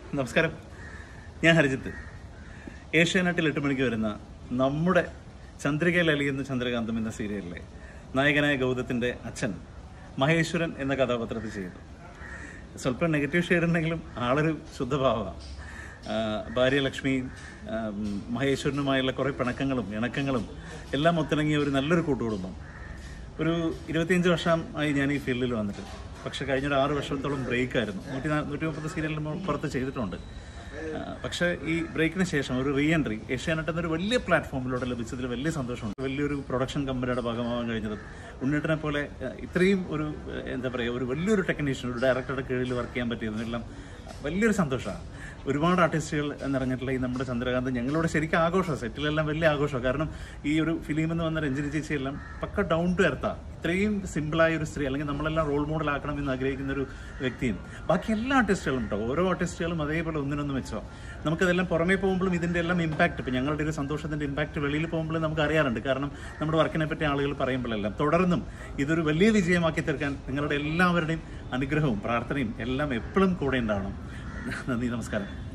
നമസ്കാരം ഞാൻ ഹരിജിത്ത് ഏഷ്യാനെറ്റിൽ എട്ട് മണിക്ക് വരുന്ന നമ്മുടെ ചന്ദ്രികയിൽ അലിയുന്ന ചന്ദ്രകാന്തം എന്ന സീരിയലിലെ നായകനായ ഗൗതത്തിൻ്റെ അച്ഛൻ മഹേശ്വരൻ എന്ന കഥാപാത്രത്തിൽ ചെയ്തു സ്വല്പം നെഗറ്റീവ് ഷെയ്ഡ് ഉണ്ടെങ്കിലും ആളൊരു ശുദ്ധഭാവമാണ് ഭാര്യ ലക്ഷ്മിയും ആ, ഉം, മഹേശ്വരനുമായുള്ള കുറേ പിണക്കങ്ങളും ഇണക്കങ്ങളും എല്ലാം ഒത്തിണങ്ങിയ ഒരു നല്ലൊരു കൂട്ടുകുടുംബം ഒരു ഇരുപത്തിയഞ്ച് വർഷമായി ഞാൻ ഈ ഫീൽഡിൽ വന്നിട്ട് പക്ഷെ കഴിഞ്ഞൊരു ആറ് വർഷത്തോളം ബ്രേക്ക് ആയിരുന്നു നൂറ്റി നാ- നൂറ്റി മുപ്പത് സീരിയലിൽ പുറത്ത് ചെയ്തിട്ടുണ്ട് ആ, പക്ഷേ ഈ ബ്രേക്കിന് ശേഷം ഒരു റീ എൻട്രി ഏഷ്യാനെറ്റ് എന്നൊരു വലിയ പ്ലാറ്റ്ഫോമിലൂടെ ലഭിച്ചതിൽ വലിയ സന്തോഷമുണ്ട് വലിയൊരു പ്രൊഡക്ഷൻ കമ്പനിയുടെ ഭാഗമാകാൻ കഴിഞ്ഞതും ഉണ്ണിയേട്ടനെ പോലെ ആ, ഇത്രയും ഒരു ആ, എന്താ പറയുക ഒരു വലിയൊരു ടെക്നീഷ്യൻ ഒരു ഡയറക്ടറുടെ കീഴിൽ വർക്ക് ചെയ്യാൻ പറ്റിയതിനെല്ലാം വലിയൊരു സന്തോഷമാണ് ഒരുപാട് ആർട്ടിസ്റ്റുകൾ നിറഞ്ഞിട്ടുള്ള ഈ നമ്മുടെ ചന്ദ്രകാന്ത് ഞങ്ങളുടെ ശരിക്കും ആഘോഷമാണ് സെറ്റിലെല്ലാം വലിയ ആഘോഷമാണ് കാരണം ഈ ഒരു ഫിലിം എന്ന് വന്ന രഞ്ജിനി ചേച്ചിയെല്ലാം പക്ക ഡൗൺ ടു എർത്താ ഇത്രയും സിമ്പിളായ ഒരു സ്ത്രീ അല്ലെങ്കിൽ നമ്മളെല്ലാം റോൾ മോഡൽ ആക്കണം എന്ന് ആഗ്രഹിക്കുന്ന ഒരു വ്യക്തിയും ബാക്കി എല്ലാ ആർട്ടിസ്റ്റുകളും ഉണ്ടോ ഓരോ ആർട്ടിസ്റ്റുകളും അതേപോലെ ഒന്നിനൊന്നും വെച്ചോ നമുക്കതെല്ലാം പുറമേ പോകുമ്പോഴും ഇതിൻ്റെ എല്ലാം ഇമ്പാക്ട് ഇപ്പം ഞങ്ങളുടെ ഒരു സന്തോഷത്തിൻ്റെ ഇമ്പാക്ട് വെളിയിൽ പോകുമ്പോഴും നമുക്ക് അറിയാറുണ്ട് കാരണം നമ്മുടെ വർക്കിനെ പറ്റി ആളുകൾ പറയുമ്പോഴെല്ലാം തുടർന്നും ഇതൊരു വലിയ വിജയമാക്കി തീർക്കാൻ നിങ്ങളുടെ എല്ലാവരുടെയും അനുഗ്രഹവും പ്രാർത്ഥനയും എല്ലാം എപ്പോഴും കൂടെ ഉണ്ടാവണം നന്ദി നമസ്കാരം